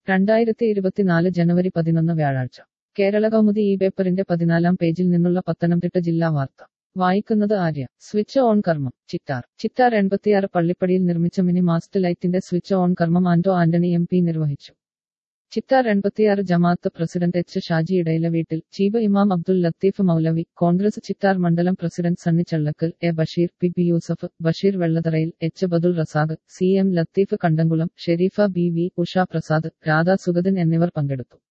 രണ്ടായിരത്തി ഇരുപത്തിനാല് ജനുവരി പതിനൊന്ന് വ്യാഴാഴ്ച കേരള കൗമുദി ഈ പേപ്പറിന്റെ പതിനാലാം പേജിൽ നിന്നുള്ള പത്തനംതിട്ട ജില്ലാ വാർത്ത വായിക്കുന്നത് ആര്യ സ്വിച്ച് ഓൺ കർമ്മം ചിറ്റാർ ചിറ്റാർ എൺപത്തിയാറ് പള്ളിപ്പടിയിൽ നിർമ്മിച്ച മിനി മാസ്റ്റ് ലൈറ്റിന്റെ സ്വിച്ച് ഓൺ കർമ്മം ആന്റോ ആന്റണി എം പി നിർവഹിച്ചു ചിറ്റാർ എൺപത്തിയാറ് ജമാഅത്ത് പ്രസിഡന്റ് എച്ച് ഷാജി ഇടയില വീട്ടിൽ ചീഫ് ഇമാം അബ്ദുൽ ലത്തീഫ് മൗലവി കോൺഗ്രസ് ചിറ്റാർ മണ്ഡലം president Sunny Challackal A Basheer P P Yusuf Basheer Vellatharayil H Badul Razak C M Latheef Kandamkulam Sharifa B V Usha Prasad Radha Sugathan എന്നിവർ പങ്കെടുത്തു